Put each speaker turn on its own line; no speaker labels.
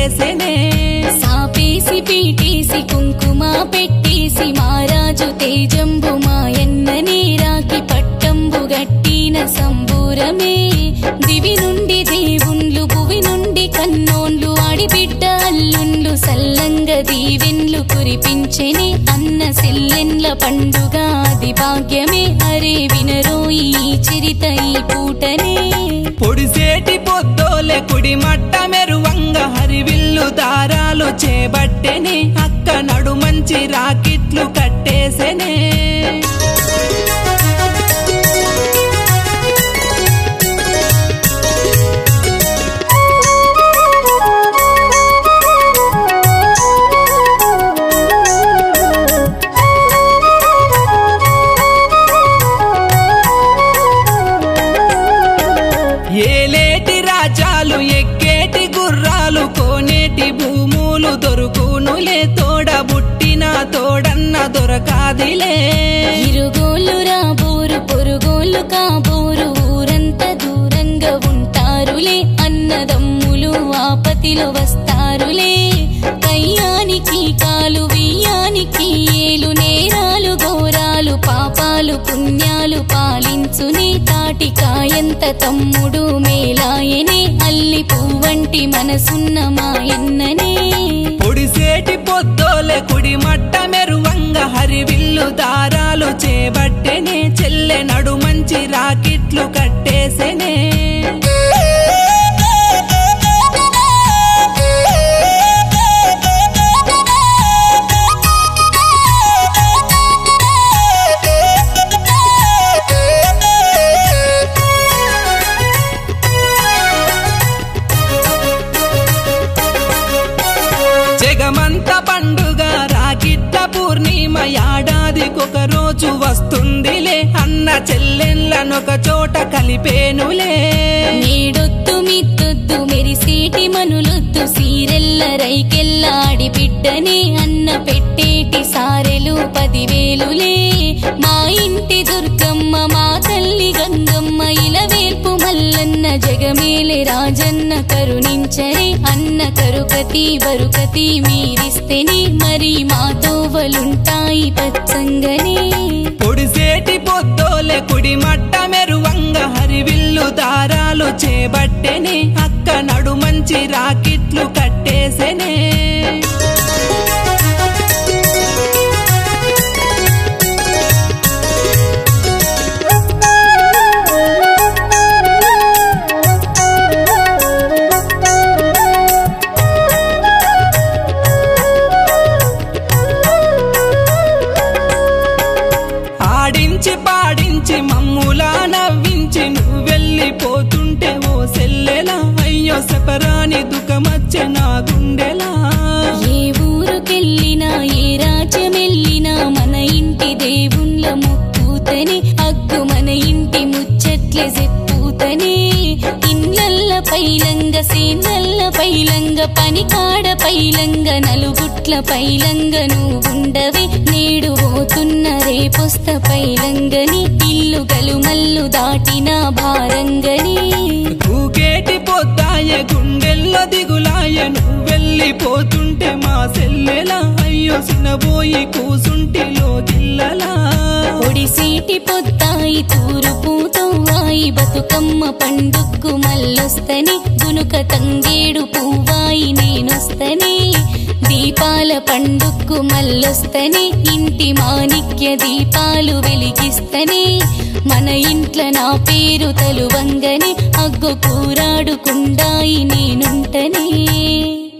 కట్టేసెనే
సాపేసి పీటేసి కుంకుమ పెట్టేసి మారాజు తేజంబు మాయన్ననే రాకి పట్టంబు గట్టిన సంబూరమే దివి నుండి దేవుండ్లు భువి నుండి కన్నోన్లు ఆడిబిడ్డ అల్లుండ్లు సల్లంగ దీవెన్లు కురిపించెని అన్న సెల్లెన్ల పండుగ అది భాగ్యమే అరే వినరోయి ఈ చరిత ఈ పూటనే
పొడిసేటి పొద్దోలే కుడి మట్ట మెరువంగ హరివిల్లు దారాలు చేబట్టెనే అక్క నడు మంచి రాకిట్లు కట్టేసెనే ఏలేటి రాజాలు ఎక్కేటి గుర్రాలు కోనేటి భూములు దొరుకునులే తోడ బుట్టిన తోడన్న దొరకాదిలే
ఇరుగోళ్ళు రాబోరు పొరుగోళ్ళు కాబోరు ఊరంతా దూరంగా ఉంటారులే అన్నదమ్ములు ఆపతిలో వస్తారులే కయ్యానికి కాలు వెయ్యానికి ఏలు నేరాలు ఘోరాలు పాపాలు పుణ్యాలు పాలించునే తాటికాయంత తమ్ముడు మేలాయనే అల్లి పువ్వంటి మనసున్న మాయన్ననే
పొడిసేటి పొద్దోలే కుడి మట్ట మెరువంగ హరివిల్లు దారాలు చేబట్టెనే చెల్లె నడు మంచి రాకిట్లు కట్టేసెనే జగమంత పండుగ రాకిట్ల పూర్ణిమ ఏడాదికొక రోజు వస్తుందిలే అన్న చెల్లెళ్ళనొక చోట కలిపేనులే
నీడొద్దు మిద్దొద్దు మెరిసేటి మనులొద్దు సీరెల్ల రైకెల్లాడి బిడ్డనే అన్న పెట్టేటి సారెలు పదివేలులే మా ఇంటి దుర్గమ్మ మా తల్లి గంగమ్మ ఇలవేల్పు మల్లన్న జగమేలే రాజన్న కరుణించరే అన్న కరుకతి బరుకతి మీరిస్తేనే మరి మా తోవలుంటాయి పచ్చంగనే
పొడిసేటి పొద్దోలే కుడి మట్ట మెరువంగ హరివిల్లు దారాలు చేబట్టెనే అక్క నడు మంచి రాకిట్లు కట్టేసెనే ఆడించి పాడించి మమ్ములా నవ్వించి నువ్వు వెళ్ళిపోతుంటే ఓ సెల్లెలా అయ్యో సెపరాని దుఃఖమచ్చే నా గుండెలా
ఏ ఊరుకెళ్ళినా ఏ రాజ్యమెళ్ళినా మన ఇంటి దేవుళ్ళ ముక్కుతని అగ్గు మన ఇంటి ముచ్చట్లే చెప్పుతని ఇన్నల్ల పైలంగ సేనల్ల పైలంగ పనికాడ పైలంగ నలుగుట్ల పైలంగ నువ్వుండవే నేడు పోతున్న రేపొస్త పైలంగని ఇల్లు గలుమల్లు దాటిన భారంగని
కూకేటి పొద్దాయ గుండెల్లో దిగులాయ నువ్వు వెళ్ళిపోతుంటే మా సెల్లెలా అయ్యో సినబోయి కూసుంటిలో గిల్లలా
ఒడిసీటి పొద్దాయి తూరుపు తవ్వాయి బతుకమ్మ పండుక్కు మల్లొస్తని గునుక తంగేడు పువ్వాయి నేనొస్తని దీపాల పండుక్కు మల్లొస్తని ఇంటి మాణిక్య దీపాలు వెలిగిస్తని మన ఇంట్ల నా పేరు తలువంగని అగ్గు కూరాడుకుండాయి నేనుంటనే